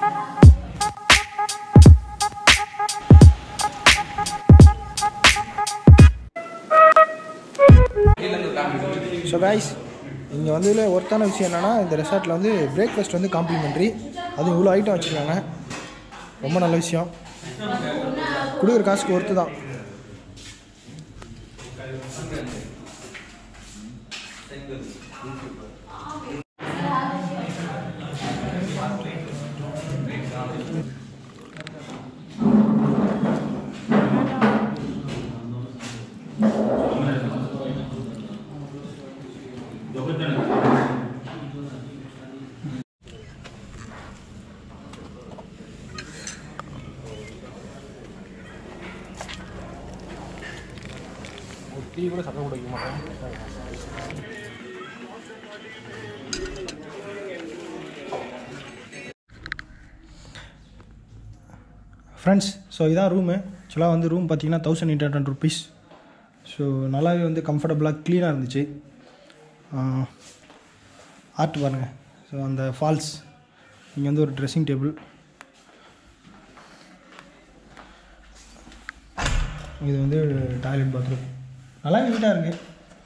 So guys இங்கே வந்து இதில் ஒர்த்தான விஷயம் என்னென்னா இந்த ரெசார்ட்டில் வந்து பிரேக்ஃபாஸ்ட் வந்து காம்ப்ளிமெண்ட்ரி அதுவும் இவ்வளோ ஐட்டம் வச்சுருக்காங்க ரொம்ப நல்ல விஷயம் கொடுக்குற காசுக்கு ஒர்த்து தான் டீ கூட சாப்பிட கூட வைக்க மாட்டேன் ஃப்ரெண்ட்ஸ் ஸோ இதான் ரூமு ஆக்சுவலாக வந்து ரூம் பார்த்தீங்கன்னா thousand eight hundred rupees so நல்லாவே வந்து கம்ஃபர்டபுளாக க்ளீனாக இருந்துச்சு ஆர்ட் பாருங்கள் ஸோ அந்த ஃபால்ஸ் இங்கே வந்து ஒரு ட்ரெஸ்ஸிங் டேபிள் இது வந்து டாய்லெட் பாத்ரூம் நல்லா நீட்டாக இருக்குது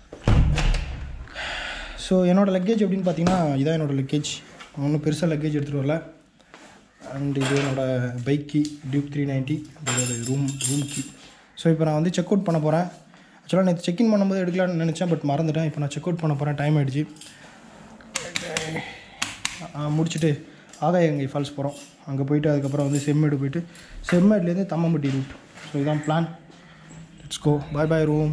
ஸோ என்னோடய லக்கேஜ் எப்படின்னு பார்த்தீங்கன்னா இதான் என்னோடய லக்கேஜ் ஒன்றும் பெருசாக லக்கேஜ் எடுத்துகிட்டு வரல அண்ட் இது என்னோடய bike key tube three ninety இதோட ரூம் ரூம் கீ ஸோ இப்போ நான் வந்து செக் அவுட் பண்ண போகிறேன் ஆக்சுவலாக நேற்று செக்இன் பண்ணும்போது எடுக்கலாம்னு நினச்சேன் பட் மறந்துட்டேன் இப்போ நான் செக் அவுட் பண்ண போகிறேன் டைம் ஆகிடுச்சு முடிச்சுட்டு ஆகாயங்கை ஃபால்ஸ் போகிறோம் அங்கே போயிட்டு அதுக்கப்புறம் வந்து செம்மேடு போயிட்டு செம்மேட்லேருந்து தம்மம்பட்டி ரூட் ஸோ இதான் plan let's go bye bye room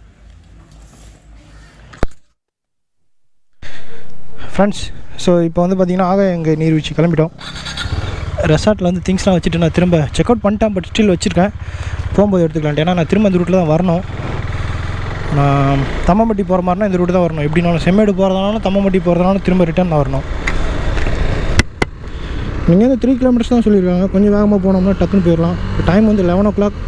friends so இப்போ வந்து பார்த்தீங்கன்னா ஆகாயங்கை நீர்வீழ்ச்சி கிளம்பிட்டோம் ரெசார்ட்டில் வந்து திங்ஸ்லாம் வச்சுட்டு நான் திரும்ப செக் அவுட் பண்ணிட்டேன் பட் ஸ்டில் வச்சுருக்கேன் போகும்போது எடுத்துக்கலான்ட்டு ஏன்னா நான் திரும்ப இந்த ரூட்டில் தான் வரணும் நான் தம்மம்பட்டி போகிற மாதிரினா இந்த ரூட்டு தான் வரணும் எப்படினாலும் செம்மேடு போகிறதுனாலும் தம்மம்பட்டி போகிறதுனாலும் திரும்ப ரிட்டர்ன் தான் வரணும் நீங்கள் வந்து த்ரீ கிலோமீட்டர்ஸ் தான் சொல்லியிருக்காங்க கொஞ்சம் வேகமாக போனோம்னா டக்குன்னு போயிடலாம் டைம் வந்து லெவன் ஓ கிளாக்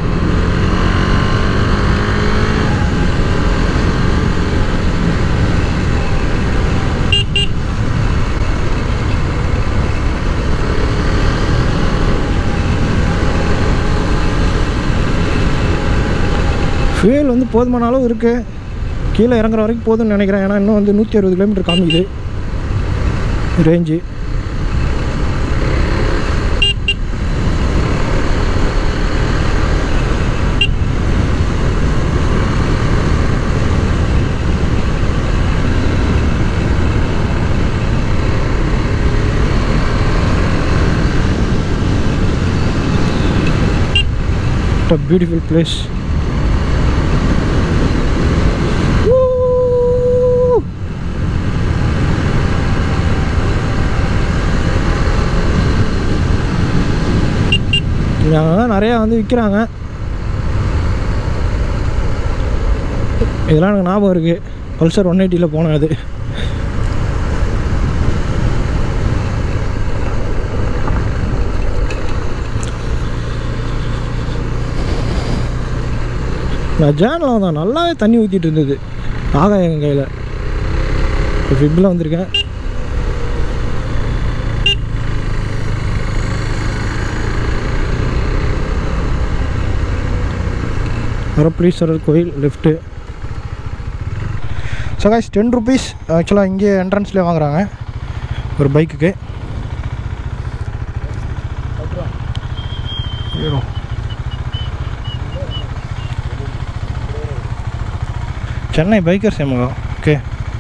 ஃபியூல் வந்து போதுமான அளவு இருக்குது கீழே இறங்குற வரைக்கும் போதும்னு நினைக்கிறேன் ஏன்னா இன்னும் வந்து நூற்றி அறுபது கிலோமீட்டர் காமிக்குது range What a beautiful place. Woo! இங்க அங்கங்க நிறையா வந்து விற்கிறாங்க இதெல்லாம் எனக்கு ஞாபகம் இருக்குது பல்சர் ஒன் எயிட்டியில் போனேன் அது நான் ஜேனில் வந்தேன் நல்லாவே தண்ணி ஊற்றிட்டு இருந்தது ஆகாயம் எங்கள் கையில் இப்போ ஃபிப்பில் வந்திருக்கேன் வரப்ளீஸ்வரர் கோயில் left so guys ten rupees ஆக்சுவலாக இங்கே என்ட்ரன்ஸ்லேயே வாங்குறாங்க ஒரு பைக்குக்கு ஏறும் சென்னை பைக்கர் சேமகம் ஓகே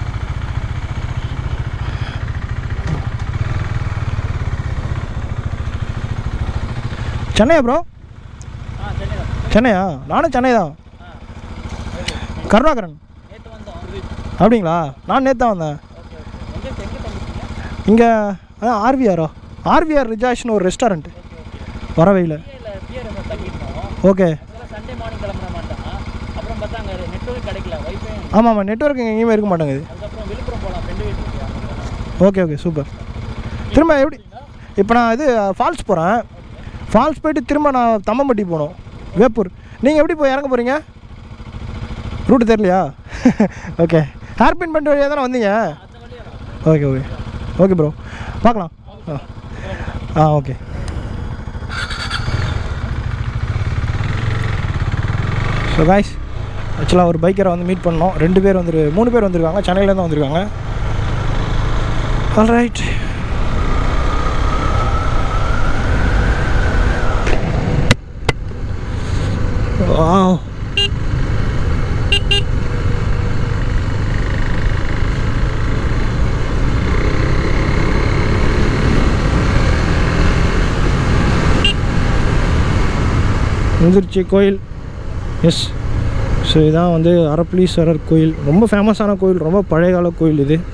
சென்னையா ப்ரோ சென்னையா நானும் சென்னை தான் கருணாகரன் அப்படிங்களா நான் நேற்று தான் வந்தேன் இங்கே அதான் ஆர்விஆரோ ஆர்விஆர் ரிஜாஷ்னு ஒரு ரெஸ்டாரண்ட் வரவையில் ஓகே சண்டே மார்னிங் கிளம்புற மாட்டான் அப்புறம் பார்த்தா அங்கே நெட்ஒர்க் கிடைக்கல வைஃபை ஆமாம் ஆமாம் நெட்ஒர்க் எங்கேயுமே இருக்க மாட்டேங்குது அதுக்கப்புறம் விழுப்புரம் போகலாம் ஃப்ரெண்டு வீட்டுக்கு ஓகே ஓகே சூப்பர் திரும்ப எப்படி இப்போ நான் இது ஃபால்ஸ் போகிறேன் ஃபால்ஸ் போயிட்டு திரும்ப நான் தம்மம்பட்டி போகணும் வேப்பூர் நீங்கள் எப்படி போய் இறங்க போகிறீங்க ரூட்டு தெரியலையா ஓகே ஹேர்பின் பண்ணிட்டு வழியாக தானே வந்தீங்க ஓகே ஓகே ஓகே ப்ரோ பார்க்கலாம் ஆ ஆ ஓகே ஸோ காய்ஸ் ஆக்சுவலாக ஒரு பைக்கரை வந்து மீட் பண்ணோம் ரெண்டு பேர் வந்துரு மூணு பேர் வந்திருக்காங்க சென்னையிலேருந்து வந்திருக்காங்க ஆல் ரைட் Wow. வந்துருச்சு கோயில் எஸ் ஸோ இதான் வந்து அரப்பளீஸ்வரர் கோயில் ரொம்ப ஃபேமஸான கோயில் ரொம்ப பழைய கால கோயில் இது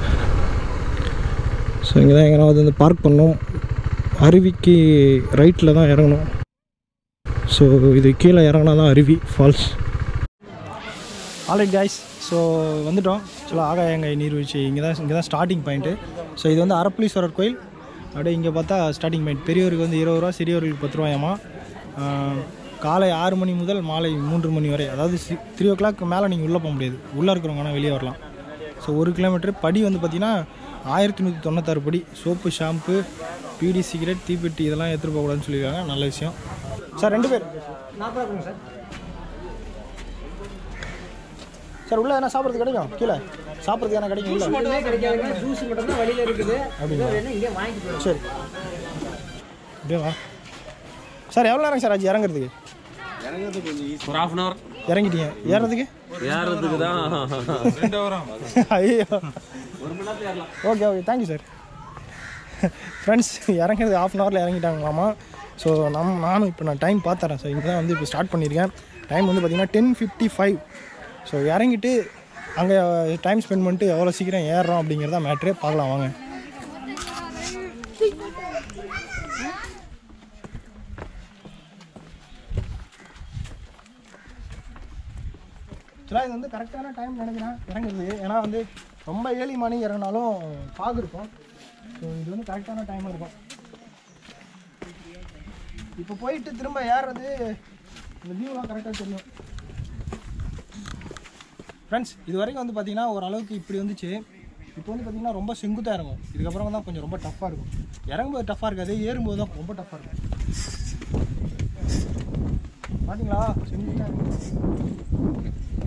ஸோ இங்கே தான் எங்கேனாவது வந்து பார்க் பண்ணோம் அருவிக்கு ரைட்டில் தான் இறங்கணும் ஸோ இது கீழே இறங்கினா தான் அருவி ஃபால்ஸ் ஆல்ரைட் காய்ஸ் ஸோ வந்துட்டோம் ஆக்சுவலாக ஆகாயங்கை நீர்வீழ்ச்சி இங்கே தான் இங்கே தான் ஸ்டார்டிங் பாயிண்ட்டு ஸோ இது வந்து அரப்பளீஸ்வரர் கோயில் அப்படியே இங்கே பார்த்தா ஸ்டார்டிங் பாயிண்ட் பெரியவருக்கு வந்து இருபது ரூபா சிறியவர்களுக்கு பத்து ரூபாயாமா ஆஹ், காலை ஆறு மணி முதல் மாலை மூன்று மணி வரை அதாவது சி த்ரீ ஓ கிளாக் மேலே நீங்கள் உள்ளே போக முடியாது உள்ளே இருக்கிறவங்க வேணால் வெளியே வரலாம் ஸோ ஒரு கிலோமீட்டர் படி வந்து பார்த்தீங்கன்னா ஆயிரத்தி நூற்றி தொண்ணூத்தாறு படி சோப்பு ஷாம்பு பீடி சிகரெட் தீப்பெட்டி இதெல்லாம் எடுத்துகிட்டு போகக்கூடாதுன்னு சொல்லியிருக்காங்க நல்ல விஷயம் சார் ரெண்டு பேர் நாற்பது சார் சார் உள்ள என்ன சாப்பிட்றது கிடைக்கும் கீழே சாப்பிட்றதுக்கு என்ன கிடைக்கும் உள்ள மட்டுமே கிடைக்காதுங்க ஜூஸ் மட்டும் தான் வழியில் இருக்குது அப்படிங்களா? வேணும் இங்கே வாங்கிட்டு போயிடும் சரி அப்படியே வா சார் எவ்வளோ நேரம் சார் ஆச்சு இறங்குறதுக்கு ஒரு ஹாஃப் அன் ஹவர் இறங்கிட்டீங்க ஏறுறதுக்கு ஏறதுக்கு தான் ஐயோ okay okay thank you sir friends இறங்குறது ஆஃப் அன் ஹவரில் இறங்கிட்டாங்களாமா ஸோ நம் நானும் இப்போ நான் டைம் பார்த்துறேன் ஸோ இங்கே தான் வந்து இப்போ ஸ்டார்ட் பண்ணியிருக்கேன் டைம் வந்து பார்த்தீங்கன்னா டென் ஃபிஃப்டி ஃபைவ் ஸோ இறங்கிட்டு அங்கே டைம் ஸ்பெண்ட் பண்ணிட்டு எவ்வளோ சீக்கிரம் ஏறுறோம் அப்படிங்கிறத மேட்ரே பார்க்கலாம் வாங்க ஆக்சுவலாக இது வந்து கரெக்டான டைம் நினைக்கிறேன் இறங்குறது ஏன்னா வந்து ரொம்ப ஏர்லி மார்னிங் இறங்கினாலும் ஃபாக் இருக்கும் ஸோ இது வந்து கரெக்டான டைம் இருக்கும் இப்போ போயிட்டு திரும்ப ஏறுறது இந்த வியூலாம் கரெக்டாக தெரியும் ஃப்ரெண்ட்ஸ் இது வரைக்கும் வந்து பார்த்தீங்கன்னா ஓரளவுக்கு இப்படி வந்துச்சு இப்போ வந்து பார்த்தீங்கன்னா ரொம்ப செங்குத்தாக இறங்கும் இதுக்கப்புறம் தான் கொஞ்சம் ரொம்ப டஃப்பாக இருக்கும் இறங்கும்போது டஃப்பாக இருக்காது ஏறும்போது தான் ரொம்ப டஃப்பாக இருக்கும் பார்த்தீங்களா செங்குத்தாக இருக்கும்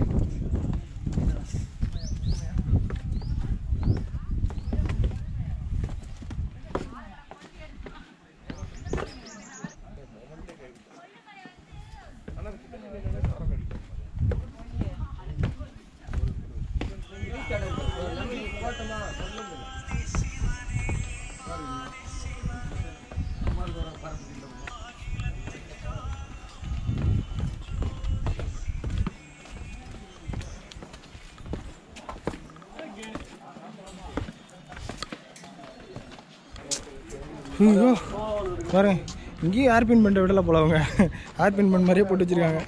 ஐயோ பாருங்க இங்கேயும் ஏர் பின் பண்ணிட்ட விடல போல அவங்க ஏர் பின் பண்ண மாதிரியே போட்டு வச்சிருக்காங்க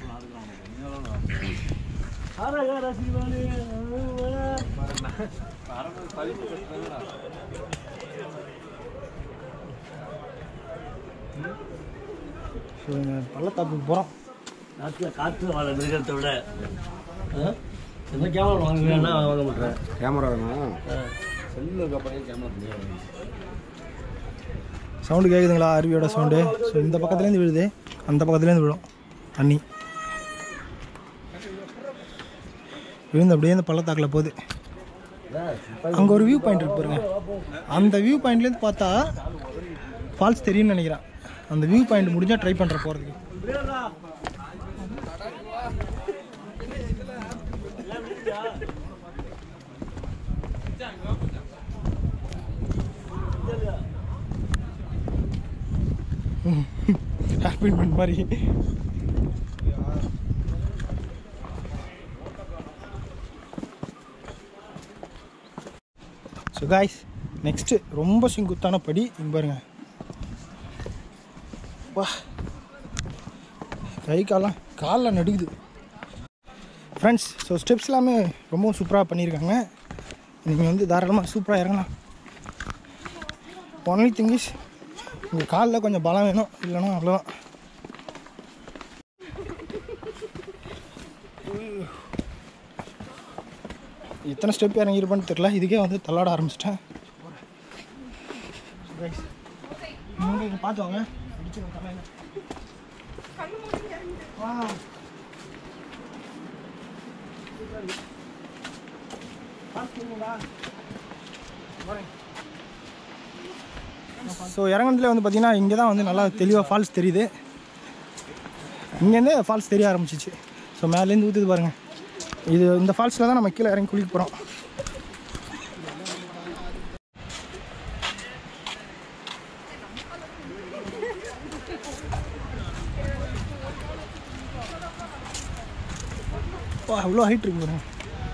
ஸோ இந்த பள்ளத்தாப்புக்கு போகிறோம் காற்றுல காற்று வாழ மிருகத்தை விட ஆ? எந்த கேமரா வாங்குவேன்னா வாங்க மாட்டேன் கேமரா வேணும் செல்லுக்கு அப்புறம் கேமரா தெரியாது சவுண்டு கேட்குதுங்களா அருவியோட சவுண்டு ஸோ இந்த பக்கத்துலேருந்து விழுது அந்த பக்கத்துலேருந்து விழும் தண்ணி விழுந்து அப்படியே இந்த பள்ளத்தாக்கில் போகுது அங்கே ஒரு வியூ பாயிண்ட் இருக்கு பாருங்க அந்த வியூ பாயிண்ட்லேருந்து பார்த்தா ஃபால்ஸ் தெரியும்னு நினைக்கிறேன் அந்த வியூ பாயிண்ட் முடிஞ்சால் ட்ரை பண்ணுற போகிறதுக்கு ஹாப்பின்மெண்ட் மாதிரி ஸோ காய்ஸ் நெக்ஸ்ட்டு ரொம்ப செங்குத்தான படி இங்க பாருங்க வா கை காலாம் காலில் நடுக்குது ஃப்ரெண்ட்ஸ் ஸோ ஸ்டெப்ஸ் எல்லாமே ரொம்பவும் சூப்பராக பண்ணியிருக்காங்க நீங்கள் வந்து தாராளமாக சூப்பராக இறங்கலாம் ஒன்லி திங் இஸ் உங்கள் காலில் கொஞ்சம் பலம் வேணும் இல்லைன்னா அவ்வளோதான் எத்தனை ஸ்டெப் இறங்கியிருப்பேன்னு தெரியல இதுக்கே வந்து தள்ளாட ஆரம்பிச்சிட்டேன் கொஞ்சம் பார்த்து வாங்க அடிச்சிடும் தலையில வா ஸோ இறங்குனதுல வந்து பார்த்தீங்கன்னா இங்கே தான் வந்து நல்லா தெளிவாக ஃபால்ஸ் தெரியுது இங்கேருந்தே ஃபால்ஸ் தெரிய ஆரம்பிச்சிச்சு ஸோ மேலேருந்து ஊற்றுது பாருங்கள் இது இந்த ஃபால்ஸில் தான் நம்ம கீழே இறங்கி குளிக்க போகிறோம் வா எவ்வளோ ஹைட் இருக்கு பாருங்க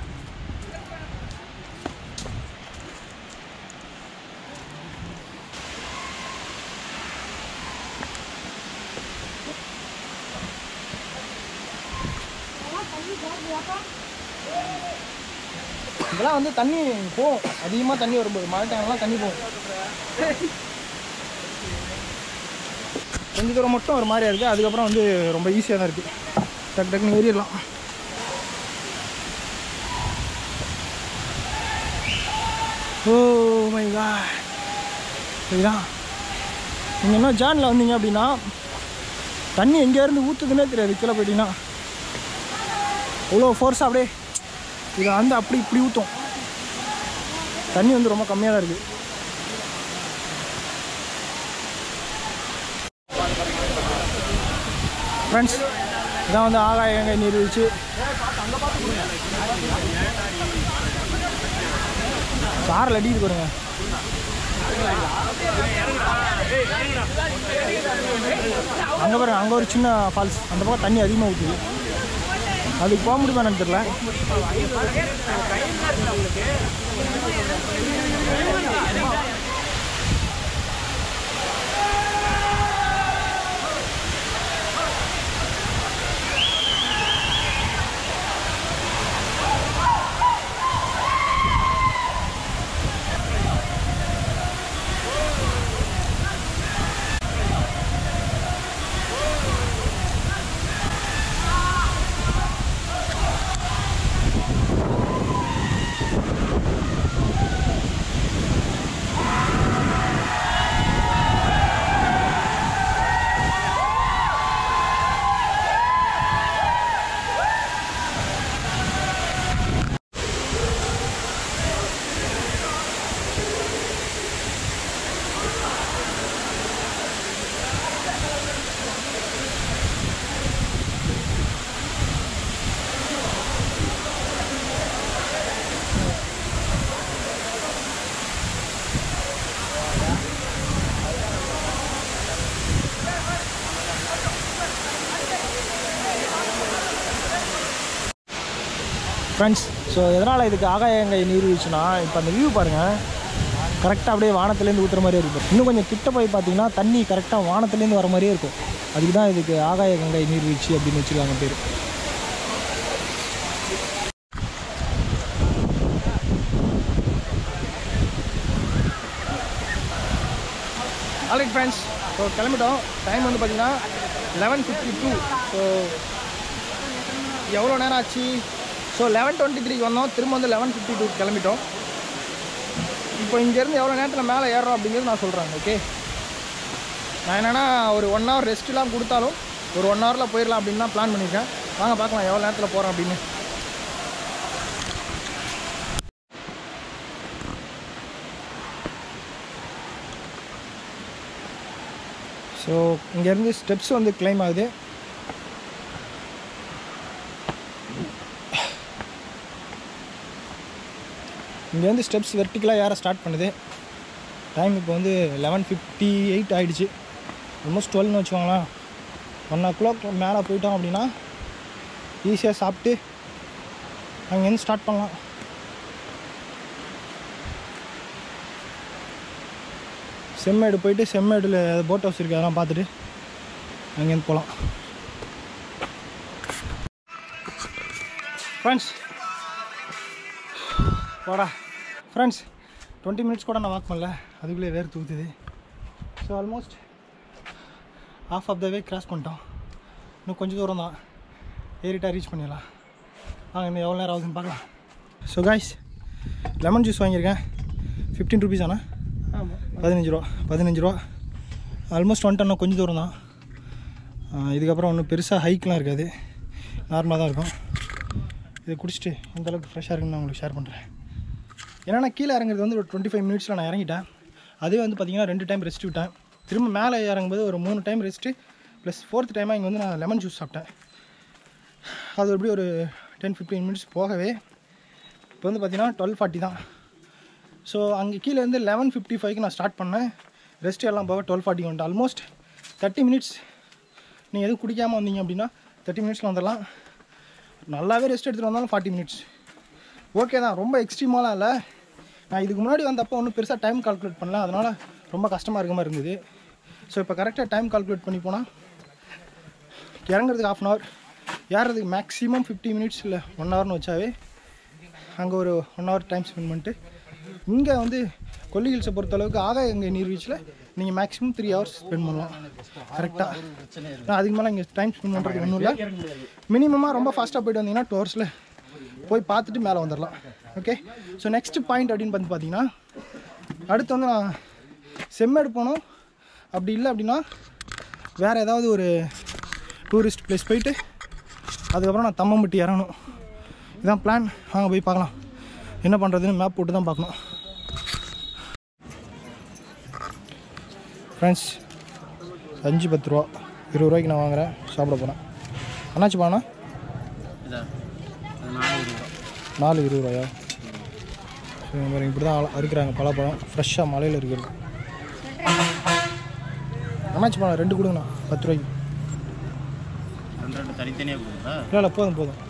இதெல்லாம் வந்து தண்ணி போகும் அதிகமாக தண்ணி வரும்போது மழை டைம்லாம் தண்ணி போகும் கொஞ்ச தூரம் மட்டும் ஒரு மாதிரியா இருக்குது அதுக்கப்புறம் வந்து ரொம்ப ஈஸியாக தான் இருக்குது டக்கு டக்குன்னு ஏறிடலாம் ஓ மை காட் இதுதான் நீங்கள் இன்னும் ஜானில் வந்தீங்க அப்படின்னா தண்ணி எங்கேருந்து ஊற்றுதுன்னே தெரியாது கீழே போயிட்டீங்கன்னா அவ்வளோ ஃபோர்ஸாக அப்படியே இதை வந்து அப்படி இப்படி ஊற்றும் தண்ணி வந்து ரொம்ப கம்மியாக தான் இருக்குது ஃப்ரெண்ட்ஸ் இதான் வந்து ஆகாய கங்கை நீர்வீழ்ச்சி சாரில் அடிக்குது பாருங்க அங்கே பாருங்க அங்கே ஒரு சின்ன ஃபால்ஸ் அந்த பக்கம் தண்ணி அதிகமாக ஊற்றுது அதுக்கு போக முடியுமா என்னன்னு தெரியல ஃப்ரெண்ட்ஸ் ஸோ எதனால் இதுக்கு ஆகாயங்கை நீர்வீழ்ச்சினா இப்போ அந்த வியூ பாருங்கள் கரெக்டாக அப்படியே வானத்துலேருந்து ஊற்றுற மாதிரியே இருக்கும் இன்னும் கொஞ்சம் கிட்ட போய் பார்த்தீங்கன்னா தண்ணி கரெக்டாக வானத்துலேருந்து வர மாதிரியே இருக்கும் அதுக்கு தான் இதுக்கு ஆகாய கங்கை நீர்வீழ்ச்சி அப்படின்னு வச்சுருக்காங்க பேர் ஆல்ரைட் ஃப்ரெண்ட்ஸ் ஸோ கிளம்பிட்டோம் டைம் வந்து பார்த்தீங்கன்னா லெவன் ஃபிஃப்டி டூ ஸோ எவ்வளோ நேரம் ஆச்சு ஸோ லெவன் டுவெண்ட்டி த்ரீக்கு வந்தோம் திரும்ப வந்து லெவன் ஃபிஃப்டி டூ கிளம்பிட்டோம் இப்போ இங்கேருந்து எவ்வளோ நேரத்தில் மேலே ஏறுறோம் அப்படிங்கிறது நான் சொல்கிறேன் ஓகே நான் என்னென்னா ஒரு ஒன் ஹவர் ரெஸ்ட்லாம் கொடுத்தாலும் ஒரு ஒன் ஹவரில் போயிடலாம் அப்படின்னு தான் பிளான் பண்ணியிருக்கேன் வாங்க பார்க்கலாம் எவ்வளோ நேரத்தில் போகிறோம் அப்படின்னு ஸோ இங்கேருந்து ஸ்டெப்ஸ் வந்து கிளைம் ஆகுது இங்கேருந்து ஸ்டெப்ஸ் வெர்டிக்கலாக ஏற ஸ்டார்ட் பண்ணுது டைம் இப்போ வந்து லெவன் ஃபிஃப்டி எயிட் ஆகிடுச்சு ஆல்மோஸ்ட் டுவெல்னு வச்சுக்கோங்களேன் ஒன் ஓ கிளாக் மேலே போயிட்டோம் அப்படின்னா ஈஸியாக சாப்பிட்டு அங்கேருந்து ஸ்டார்ட் பண்ணலாம் செம்மேடு போயிட்டு செம்மேடில் போட் ஹவுஸ் இருக்குது அதெல்லாம் பார்த்துட்டு அங்கேருந்து போகலாம் ஃப்ரெண்ட்ஸ் போடா ஃப்ரெண்ட்ஸ் டுவெண்ட்டி மினிட்ஸ் கூட நான் வாக் பண்ணல அதுக்குள்ளே வேறு தூத்துது so almost half half the way cross பண்ணிட்டோம் இன்னும் கொஞ்சம் தூரம் தான் ஏறிட்டா ரீச் பண்ணிடலாம் வாங்க இன்னும் எவ்வளோ நேரம் ஆகுதுன்னு பார்க்கலாம் ஸோ காய்ஸ் லெமன் ஜூஸ் வாங்கியிருக்கேன் ஃபிஃப்டீன் ருபீஸ் ஆனால் ஆமாம் பதினஞ்சு ரூபா பதினஞ்சு ரூபா ஆல்மோஸ்ட் வந்துட்டோம் கொஞ்சம் தூரம் தான் ஆஹ் இதுக்கப்புறம் ஒன்றும் பெருசாக ஹைக்லாம் இருக்காது நார்மலாக தான் இருக்கும் இதை குடிச்சிட்டு எந்த அளவுக்கு ஃப்ரெஷ்ஷாக இருக்குன்னு நான் உங்களுக்கு ஷேர் பண்ணுறேன் ஏன்னா நான் கீழே இறங்குறது வந்து ஒரு டுவெண்ட்டி ஃபைவ் மினிட்ஸில் நான் இறங்கிட்டேன் அதே வந்து பார்த்தீங்கன்னா ரெண்டு டைம் ரெஸ்ட் விட்டேன் திரும்ப மேலே இறங்கும்போது ஒரு மூணு டைம் ரெஸ்ட்டு ப்ளஸ் ஃபோர்த் டைமாக இங்கே வந்து நான் லெமன் ஜூஸ் சாப்பிட்டேன் அது எப்படி ஒரு டென் ஃபிஃப்டீன் மினிட்ஸ் போகவே இப்போ வந்து பார்த்தீங்கன்னா டுவெல் ஃபார்ட்டி தான் ஸோ அங்கே கீழே இருந்து லெவன் ஃபிஃப்டி ஃபைவ்க்கு நான் ஸ்டார்ட் பண்ணேன் ரெஸ்ட் எல்லாம் போக டுவெல் ஃபார்ட்டி வந்துட்டு ஆல்மோஸ்ட் தேர்ட்டி மினிட்ஸ் நீங்கள் எதுவும் குடிக்காமல் வந்தீங்க அப்படின்னா தேர்ட்டி மினிட்ஸில் வந்துடலாம் நல்லாவே ரெஸ்ட் எடுத்துகிட்டு வந்தாலும் ஃபார்ட்டி மினிட்ஸ் ஓகே தான் ரொம்ப எக்ஸ்ட்ரீமாலாம் இல்லை நான் இதுக்கு முன்னாடி வந்தப்போ ஒன்றும் பெருசாக டைம் கால்குலேட் பண்ணல அதனால் ரொம்ப கஷ்டமாக இருக்க மாதிரி இருந்தது ஸோ இப்போ கரெக்டாக டைம் கால்குலேட் பண்ணி போனால் இறங்குறதுக்கு ஆஃப் அன் ஹவர் ஏறுறதுக்கு மேக்ஸிமம் ஃபிஃப்டி மினிட்ஸ் இல்லை ஒன் ஹவர்னு வச்சாவே அங்கே ஒரு ஒன் ஹவர் டைம் ஸ்பெண்ட் பண்ணிட்டு இங்கே வந்து கொல்லி ஹில்ஸை பொறுத்தளவுக்கு ஆகாய இங்கே நீர்வீழ்ச்சியில் நீங்கள் மேக்ஸிமம் த்ரீ ஹவர்ஸ் ஸ்பெண்ட் பண்ணலாம் கரெக்டாக நான் அதுக்கு மேலே இங்கே டைம் ஸ்பெண்ட் பண்ணுறதுக்கு ஒன்றும் இல்லை மினிமமாக ரொம்ப ஃபாஸ்ட்டாக போயிட்டு வந்தீங்கன்னா டூ ஹவர்ஸில் போய் பார்த்துட்டு மேலே வந்துடலாம் ஓகே ஸோ நெக்ஸ்ட் பாயிண்ட் அப்படின்னு வந்து பார்த்தீங்கன்னா அடுத்து வந்து நான் செம்மேடு போகணும் அப்படி இல்லை அப்படின்னா வேறு ஏதாவது ஒரு டூரிஸ்ட் பிளேஸ் போயிட்டு அதுக்கப்புறம் நான் தம்மம்பட்டி இறங்கணும் இதான் பிளான் வாங்க போய் பார்க்கலாம் என்ன பண்ணுறதுன்னு மேப் போட்டு தான் பார்க்கணும் ஃப்ரெண்ட்ஸ் அஞ்சு பத்து ரூபா இருபது ரூபாய்க்கு நான் வாங்குறேன் சாப்பிட போகிறேன் அண்ணாச்சி பாண்ணா இதா அது நானூறு ரூபா நாலு இருபது ரூபாயா சரி பாருங்க இப்படி தான் அறுக்கிறாங்க பலாப்பழம் ஃப்ரெஷ்ஷாக மலையில் இருக்கிறது அண்ணாச்சி பழம் ரெண்டு கொடுங்கண்ணா பத்து ரூபாய்க்கு ரெண்டு ரெண்டு தனித்தனியாக கொடுங்களா இல்லை இல்லை போதும் போதும்